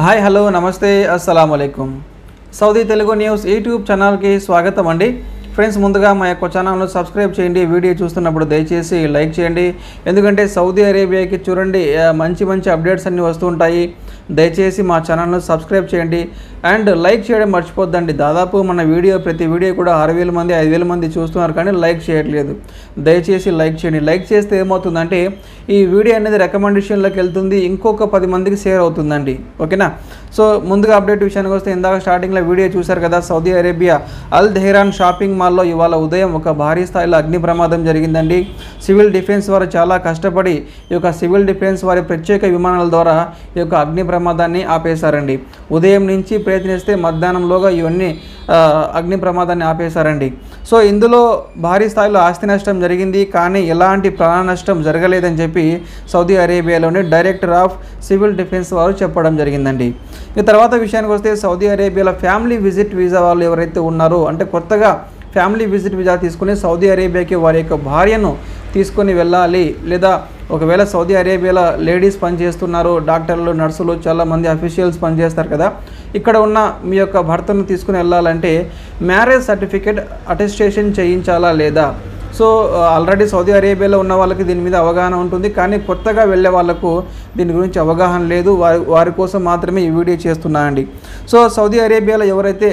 hi hello నమస్తే అస్సలం అయికం సౌదీ తెలుగు న్యూస్ యూట్యూబ్ ఛానల్కి స్వాగతం అండి ఫ్రెండ్స్ ముందుగా మా యొక్క ఛానల్ను సబ్స్క్రైబ్ చేయండి వీడియో చూస్తున్నప్పుడు దయచేసి లైక్ చేయండి ఎందుకంటే సౌదీ అరేబియాకి చూడండి ఆ, మంచి మంచి అప్డేట్స్ అన్నీ వస్తుంటాయి దయచేసి మా ఛానల్ను సబ్స్క్రైబ్ చేయండి అండ్ లైక్ చేయడం మర్చిపోద్దండి దాదాపు మన వీడియో ప్రతి వీడియో కూడా ఆరు వేల మంది ఐదు వేల మంది చూస్తున్నారు కానీ లైక్ చేయట్లేదు దయచేసి లైక్ చేయండి లైక్ చేస్తే ఏమవుతుందంటే ఈ వీడియో అనేది రికమెండేషన్లోకి వెళ్తుంది ఇంకొక పది మందికి షేర్ అవుతుందండి ఓకేనా సో ముందుగా అప్డేట్ విషయానికి వస్తే ఇందాక స్టార్టింగ్లో వీడియో చూశారు కదా Saudi Arabia Al Dhahran shopping మాల్లో ఇవాళ ఉదయం ఒక భారీ స్థాయిలో అగ్ని ప్రమాదం జరిగిందండి సివిల్ డిఫెన్స్ వారు చాలా కష్టపడి ఈ యొక్క సివిల్ డిఫెన్స్ వారి ప్రత్యేక విమానాల ద్వారా ఈ యొక్క అగ్ని ప్రమాదాన్ని ఆపేశారండి ఉదయం నుంచి ప్రయత్నిస్తే మధ్యాహ్నంలోగా ఇవన్నీ ఆ, అగ్ని ప్రమాదాన్ని ఆపేశారండి సో ఇందులో భారీ స్థాయిలో ఆస్తి నష్టం జరిగింది కానీ ఎలాంటి ప్రాణ నష్టం జరగలేదని చెప్పి సౌదీ అరేబియాలోని డైరెక్టర్ ఆఫ్ సివిల్ డిఫెన్స్ వారు చెప్పడం జరిగిందండి ఇక తర్వాత విషయానికి వస్తే సౌదీ అరేబియాలో ఫ్యామిలీ విజిట్ వీసా వాళ్ళు ఎవరైతే ఉన్నారో అంటే కొత్తగా ఫ్యామిలీ విజిట్ వీసా తీసుకుని సౌదీ అరేబియాకి వారి యొక్క భార్యను తీసుకొని వెళ్ళాలి లేదా ఒకవేళ సౌదీ అరేబియాలో లేడీస్ పనిచేస్తున్నారు డాక్టర్లు నర్సులు చాలామంది అఫీషియల్స్ పనిచేస్తారు కదా ఇక్కడ ఉన్న మీ యొక్క భర్తను తీసుకుని వెళ్ళాలంటే మ్యారేజ్ సర్టిఫికేట్ అటెస్టేషన్ చేయించాలా లేదా సో ఆల్రెడీ సౌదీ అరేబియాలో ఉన్న వాళ్ళకి దీని మీద అవగాహన ఉంటుంది కానీ కొత్తగా వెళ్ళే వాళ్ళకు దీని గురించి అవగాహన లేదు వారి వారి కోసం మాత్రమే ఈ వీడియో చేస్తున్నానండి సో సౌదీ అరేబియాలో ఎవరైతే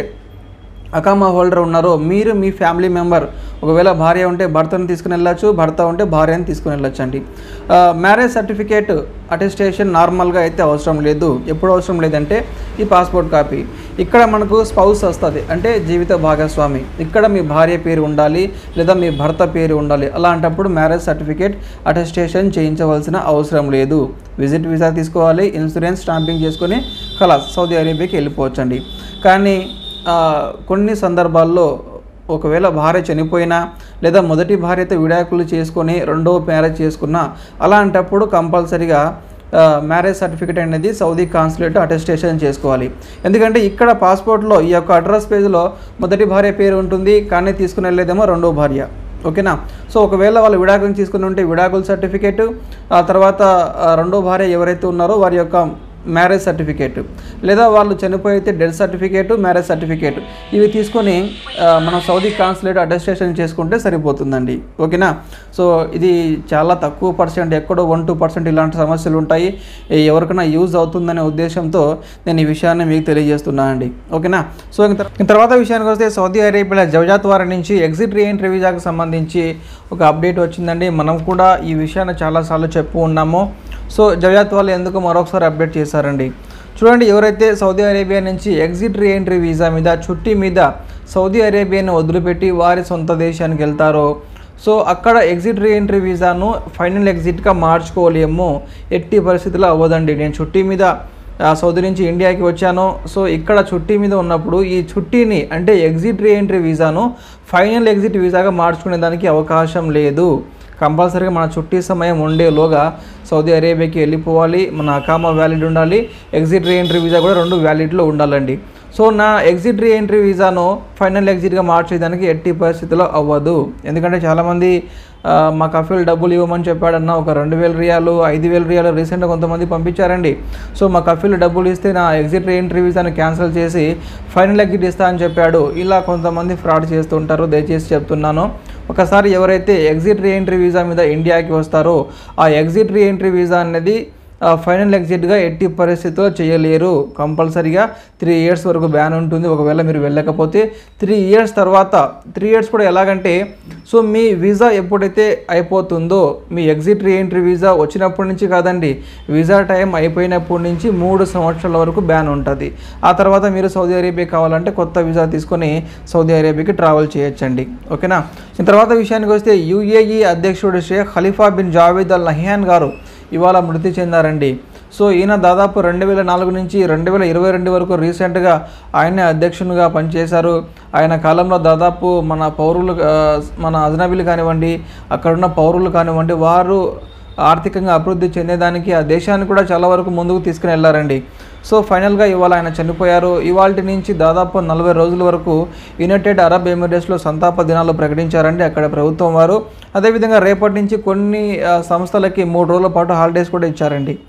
అకామా హోల్డర్ ఉన్నారో మీరు మీ ఫ్యామిలీ మెంబర్ ఒకవేళ భార్య ఉంటే భర్తను తీసుకుని వెళ్ళచ్చు భర్త ఉంటే భార్యను తీసుకుని వెళ్ళొచ్చు అండి మ్యారేజ్ సర్టిఫికేట్ అటెస్టేషన్ నార్మల్గా అయితే అవసరం లేదు ఎప్పుడు అవసరం లేదంటే ఈ పాస్పోర్ట్ కాపీ ఇక్కడ మనకు స్పౌస్ వస్తుంది అంటే జీవిత భాగస్వామి ఇక్కడ మీ భార్య పేరు ఉండాలి లేదా మీ భర్త పేరు ఉండాలి అలాంటప్పుడు మ్యారేజ్ సర్టిఫికేట్ అటెస్టేషన్ చేయించవలసిన అవసరం లేదు విజిట్ వీసా తీసుకోవాలి ఇన్సూరెన్స్ స్టాంపింగ్ చేసుకొని ఖలాస్ సౌదీ అరేబియాకి వెళ్ళిపోవచ్చండి కానీ ఆ, కొన్ని సందర్భాల్లో ఒకవేళ భార్య చనిపోయినా లేదా మొదటి భార్యతో విడాకులు చేసుకొని రెండవ మ్యారేజ్ చేసుకున్నా అలాంటప్పుడు కంపల్సరిగా ఆ, మ్యారేజ్ సర్టిఫికేట్ అనేది సౌదీ కాన్సులేట్ అటెస్టేషన్ చేసుకోవాలి ఎందుకంటే ఇక్కడ పాస్పోర్ట్లో ఈ యొక్క అడ్రస్ పేజ్లో మొదటి భార్య పేరు ఉంటుంది కానీ తీసుకుని వెళ్ళేదేమో రెండో భార్య ఓకేనా సో ఒకవేళ వాళ్ళు విడాకులు తీసుకుని ఉంటే విడాకుల సర్టిఫికేట్ ఆ తర్వాత ఆ, రెండో భార్య ఎవరైతే ఉన్నారో వారి యొక్క మ్యారేజ్ సర్టిఫికేట్ లేదా వాళ్ళు చనిపోయితే డెత్ సర్టిఫికేట్ మ్యారేజ్ సర్టిఫికేట్ ఇవి తీసుకొని ఆ, మనం సౌదీ కాన్సులేట్ అటెస్టేషన్ చేసుకుంటే సరిపోతుందండి ఓకేనా సో ఇది చాలా తక్కువ పర్సెంట్ ఎక్కడో వన్ టూ పర్సెంట్ ఇలాంటి సమస్యలు ఉంటాయి ఈ ఎవరికైనా యూజ్ అవుతుందనే ఉద్దేశంతో నేను ఈ విషయాన్ని మీకు తెలియజేస్తున్నాను అండి ఓకేనా సో ఇంక తర్- ఇంక తర్వాత విషయానికి వస్తే సౌదీ అరేబియా జవజాత్ వారి నుంచి ఎగ్జిట్ రీఎంట్రీ వీసాకు సంబంధించి ఒక అప్డేట్ వచ్చిందండి మనం కూడా ఈ విషయాన్ని చాలాసార్లు చెప్పు ఉన్నాము సో జవజాత్ వాళ్ళు ఎందుకు మరొకసారి అప్డేట్ చేశారండి చూడండి ఎవరైతే సౌదీ అరేబియా నుంచి ఎగ్జిట్ రీఎంట్రీ వీసా మీద చుట్టి మీద సౌదీ అరేబియాను వదిలిపెట్టి వారి సొంత దేశానికి వెళ్తారో సో అక్కడ ఎగ్జిట్ రీఎంట్రీ వీసాను ఫైనల్ ఎగ్జిట్గా మార్చుకోలేము ఎట్టి పరిస్థితుల్లో అవ్వదండి నేను చుట్టి మీద ఆ, సౌదీ నుంచి ఇండియాకి వచ్చాను సో ఇక్కడ చుట్టి మీద ఉన్నప్పుడు ఈ చుట్టీని అంటే ఎగ్జిట్ రీఎంట్రీ వీసాను ఫైనల్ ఎగ్జిట్ వీసాగా మార్చుకునే దానికి అవకాశం లేదు కంపల్సరీగా మన చుట్టి సమయం ఉండేలోగా సౌదీ అరేబియాకి వెళ్ళిపోవాలి మన అకామా వ్యాలిడ్ ఉండాలి ఎగ్జిట్ రీఎంట్రీ వీసా కూడా రెండు వ్యాలిడ్లో ఉండాలండి సో నా ఎగ్జిట్ రీఎంట్రీ వీసాను ఫైనల్ ఎగ్జిట్గా మార్చేదానికి ఎట్టి పరిస్థితిలో అవ్వదు ఎందుకంటే చాలామంది ఆ, మా కఫీల్ డబ్బులు ఇవ్వమని చెప్పాడన్న ఒక రెండు వేల రియాలు ఐదు వేల రియాలు రీసెంట్గా కొంతమంది పంపించారండి సో మా కఫీల్ డబ్బులు ఇస్తే నా ఎగ్జిట్ రీఎంట్రీ వీసాను క్యాన్సిల్ చేసి ఫైనల్ ఎగ్జిట్ ఇస్తా అని చెప్పాడు ఇలా కొంతమంది ఫ్రాడ్ చేస్తుంటారు దయచేసి చెప్తున్నాను ఒకసారి ఎవరైతే ఎగ్జిట్ రీఎంట్రీ వీసా మీద ఇండియాకి వస్తారో ఆ ఎగ్జిట్ రీఎంట్రీ వీసా అనేది ఆ, ఫైనల్ ఎగ్జిట్గా ఎట్టి పరిస్థితుల్లో చేయలేరు కంపల్సరీగా త్రీ ఇయర్స్ వరకు బ్యాన్ ఉంటుంది ఒకవేళ మీరు వెళ్ళకపోతే త్రీ ఇయర్స్ తర్వాత త్రీ ఇయర్స్ కూడా ఎలాగంటే సో మీ వీసా ఎప్పుడైతే అయిపోతుందో మీ ఎగ్జిట్ రీఎంట్రీ వీసా వచ్చినప్పటి నుంచి కాదండి వీసా టైం అయిపోయినప్పటి నుంచి మూడు సంవత్సరాల వరకు బ్యాన్ ఉంటుంది ఆ తర్వాత మీరు సౌదీ అరేబియా కావాలంటే కొత్త వీసా తీసుకొని సౌదీ అరేబియాకి ట్రావెల్ చేయొచ్చండి ఓకేనా ఈ తర్వాత విషయానికి వస్తే యుఏఈ అధ్యక్షుడు Sheikh Khalifa bin Zayed Al Nahyan గారు ఇవాళ మృతి చెందారండి సో ఈయన దాదాపు రెండు వేల నాలుగు నుంచి రెండు వేల ఇరవై రెండు వరకు రీసెంట్గా ఆయనే అధ్యక్షునిగా పనిచేశారు ఆయన కాలంలో దాదాపు మన పౌరులు ఆ, మన అజనబీలు కానివ్వండి అక్కడున్న పౌరులు కానివ్వండి వారు ఆర్థికంగా అభివృద్ధి చెందేదానికి ఆ దేశాన్ని కూడా చాలా వరకు ముందుకు తీసుకుని వెళ్ళారండి సో ఫైనల్గా ఇవాళ ఆయన చనిపోయారు ఇవాళ నుంచి దాదాపు నలభై రోజుల వరకు యునైటెడ్ అరబ్ ఎమిరేట్స్లో సంతాప దినాలు ప్రకటించారండి అక్కడ ప్రభుత్వం వారు అదేవిధంగా రేపటి నుంచి కొన్ని ఆ, సంస్థలకి మూడు రోజుల పాటు హాలిడేస్ కూడా ఇచ్చారండి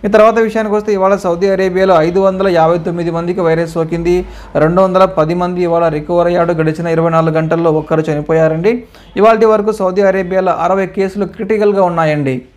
ఈ తర్వాత విషయానికి వస్తే ఇవాళ సౌదీ అరేబియాలో ఐదు వందల యాభై తొమ్మిది మందికి వైరస్ సోకింది రెండు వందల పది మంది ఇవాళ రికవర్ అయ్యాడు గడిచిన ఇరవై నాలుగు గంటల్లో ఒక్కరు చనిపోయారండి ఇవాళ వరకు సౌదీ అరేబియాలో అరవై కేసులు క్రిటికల్గా ఉన్నాయండి